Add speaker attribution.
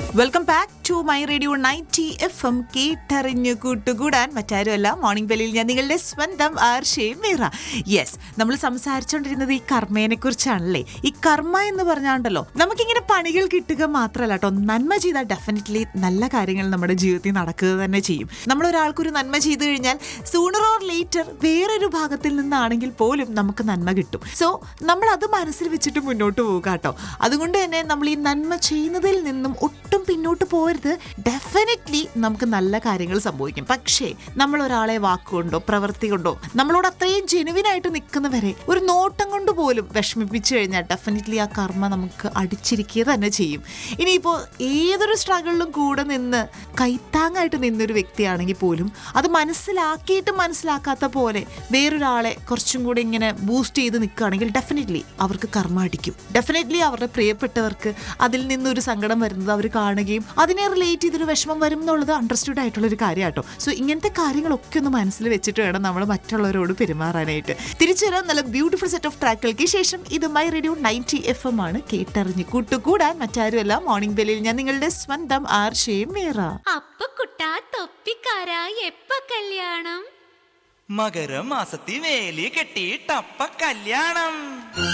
Speaker 1: welcome back to my radio ninety F M കേട്ടറിഞ്ഞു കൂട്ടുകൂടാൻ മറ്റാരുമല്ല മോർണിംഗ് ബെല്ലിൽ ഞാൻ നിങ്ങളുടെ സ്വന്തം ആർഷയും മീറ യെസ് നമ്മൾ സംസാരിച്ചുകൊണ്ടിരുന്നത് ഈ കർമ്മേനെ കുറിച്ചാണല്ലേ ഈ കർമ്മ എന്ന് പറഞ്ഞാണ്ടല്ലോ നമുക്കിങ്ങനെ പണികൾ കിട്ടുക മാത്രമല്ല കേട്ടോ നന്മ ചെയ്താൽ ഡെഫിനറ്റ്ലി നല്ല കാര്യങ്ങൾ നമ്മുടെ ജീവിതത്തിൽ നടക്കുക തന്നെ ചെയ്യും നമ്മൾ ഒരാൾക്കൊരു നന്മ ചെയ്തു കഴിഞ്ഞാൽ സൂണർ ഓർ ലേറ്റർ വേറൊരു ഭാഗത്തിൽ നിന്നാണെങ്കിൽ പോലും നമുക്ക് നന്മ കിട്ടും സോ നമ്മൾ അത് മനസ്സിൽ വെച്ചിട്ട് മുന്നോട്ട് പോകുക കേട്ടോ അതുകൊണ്ട് തന്നെ നമ്മൾ ഈ നന്മ ചെയ്യുന്നതിൽ നിന്നും ഒട്ടും പിന്നോട്ട് പോരുത് ഡെഫിനറ്റ്ലി നമുക്ക് നല്ല കാര്യങ്ങൾ സംഭവിക്കും പക്ഷേ നമ്മൾ ഒരാളെ വാക്കുകൊണ്ടോ പ്രവൃത്തി കൊണ്ടോ നമ്മളോട് അത്രയും ജെനുവിനായിട്ട് നിൽക്കുന്നവരെ ഒരു നോട്ടം കൊണ്ട് പോലും വിഷമിപ്പിച്ചു കഴിഞ്ഞാൽ ഡെഫിനറ്റ്ലി ആ കർമ്മ നമുക്ക് അടിച്ചിരിക്കുക തന്നെ ചെയ്യും ഇനിയിപ്പോൾ ഏതൊരു സ്ട്രഗിളിലും കൂടെ നിന്ന് കൈത്താങ്ങായിട്ട് നിന്നൊരു വ്യക്തിയാണെങ്കിൽ പോലും അത് മനസ്സിലാക്കിയിട്ട് മനസ്സിലാക്കാത്ത പോലെ വേറൊരാളെ കുറച്ചും കൂടി ഇങ്ങനെ ബൂസ്റ്റ് ചെയ്ത് നിൽക്കുകയാണെങ്കിൽ ഡെഫിനറ്റ്ലി അവർക്ക് കർമ്മ അടിക്കും ഡെഫിനറ്റ്ലി അവരുടെ പ്രിയപ്പെട്ടവർക്ക് അതിൽ നിന്നൊരു സങ്കടം വരുന്നത് അവർ കാണുകയും അതിനെ റിലേറ്റ് ചെയ്തൊരു വിഷമം വരും എന്നുള്ളത് അണ്ടർസ്റ്റുഡ് ആയിട്ടുള്ള ഒരു കാര്യം കേട്ടോ സോ ഇങ്ങനത്തെ കാര്യങ്ങളൊക്കെ ഒന്ന് മനസ്സിൽ വെച്ചിട്ട് വേണം നമ്മൾ മറ്റുള്ളവരോട് പെരുമാറാനായിട്ട് തിരിച്ചു വരാൻ നല്ല ബ്യൂട്ടിഫുൾ സെറ്റ് ഓഫ് ട്രാക്കുകൾക്ക് ശേഷം ഇത് my radio ninety F M ആണ് കേട്ടറിഞ്ഞ് കൂട്ടുകൂടാൻ മറ്റാരുമല്ല മോർണിംഗ് ബെല്ലിൽ ഞാൻ നിങ്ങളുടെ സ്വന്തം ആർഷയും മീറ
Speaker 2: അപ്പ കുട്ടാ തൊപ്പിക്കാരാ എപ്പ കല്യാണം
Speaker 3: മകരമാസത്തി വേലി കെട്ടിയിട്ടപ്പ കല്യാണം